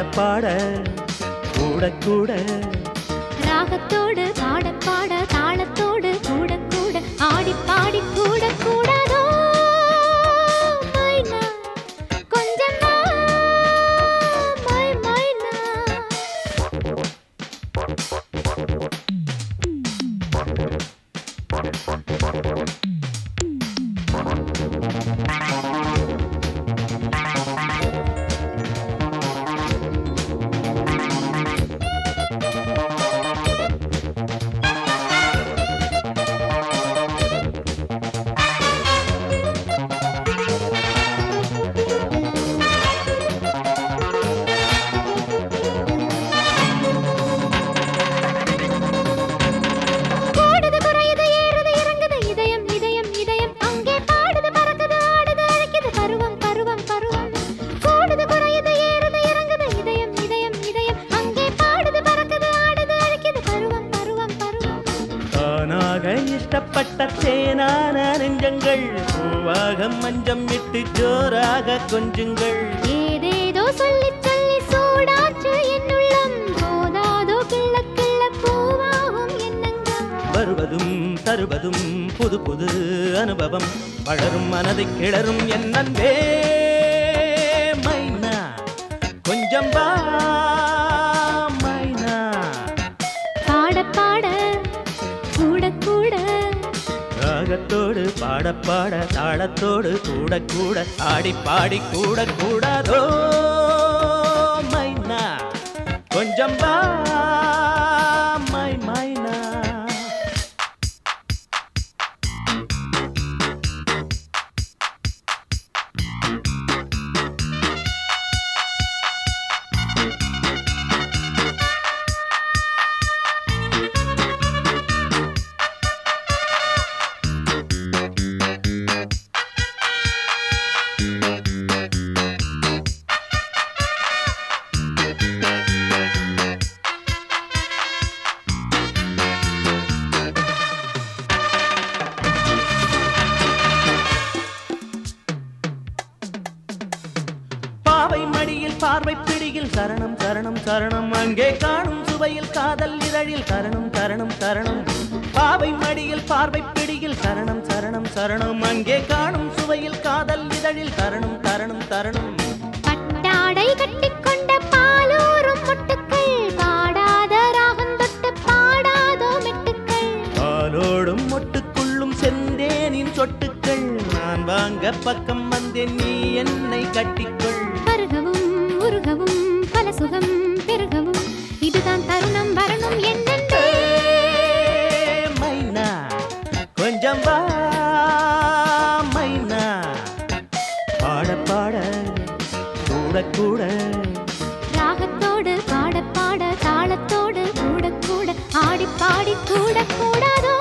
பாட கூட கூட ராகத்தோடு பாட பாட தாளத்தோடு கூட கூட ஆடி பாடி கூட கூடாதோ மைனா கொஞ்சம் மை மைனா கூடுது குறையுது ஏறுது இறங்குது இதயம் இதயம் இதயம் அங்கே பாடுது பறக்குது ஆடுது அழைக்குது பருவம் பருவம் பருவம் கூடுது குறையுது ஏறுது இறங்குது இதயம் இதயம் இதயம் அங்கே பாடுது பறக்குது ஆடுது அழைக்குது பருவம் பருவம் பருவம் தானாக இஷ்டப்பட்ட தேனான நெஞ்சங்கள் பூவாக மஞ்சம் விட்டு ஜோராக கொஞ்சுங்கள் ஏதேதோ சொல்லி சொல்லி சூடாச்சு என்னுள்ளம் போதாதோ கிள்ள கிள்ள பூவாகும் எண்ணங்கள் வருவதும் தருவதும் புது புது அனுபவம் வளரும் மனதை கிளறும் என் அன்பே மைனா கொஞ்சம் வா மைனா பாட பாட கூட கூட ராகத்தோடு பாட பாட தாளத்தோடு கூட கூட ஆடி பாடி கூட கூடாதோ மைனா கொஞ்சம் வா மை மைனா பாவை மடியில் பார்வை பிடியில் சரணம் சரணம் சரணம் அங்கே காணும் சுவையில் காதல் இதழில் சரணம் சரணம் சரணம் பாவை மடியில் பார்வை பிடியில் சரணம் சரணம் சரணம் அங்கே காணும் சுவையில் காதல் இதழில் சரணம் சரணம் சரணம் பட்டாடை கட்டிக்கொண்ட பாலூரும் மொட்டுக்கள் பாடாத ராகம் தொட்டு பாடாதோ மெட்டுக்கள் பாலோடும் மொட்டுக்குள்ளும் செந்தேனின் சொட்டுக்கள் நான் வாங்க பக்கம் வந்தேன் நீ என்னை கட்டிக்கொள் பருகவும் உருகவும் பல சுகம் பெருகவும் இதுதான் தருணம் வரணும் என்னென்று ஏ, மைனா கொஞ்சம் வா மைனா பாட பாட கூட கூட ராகத்தோடு பாட பாட தாளத்தோடு கூட கூட ஆடி பாடி கூட கூடாதோ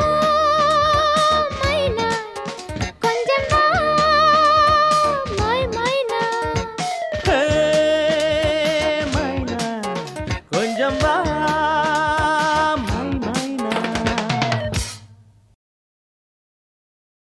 மைனா கொஞ்சம் வா, மை மைனா ஏ, மைனா கொஞ்சம் வா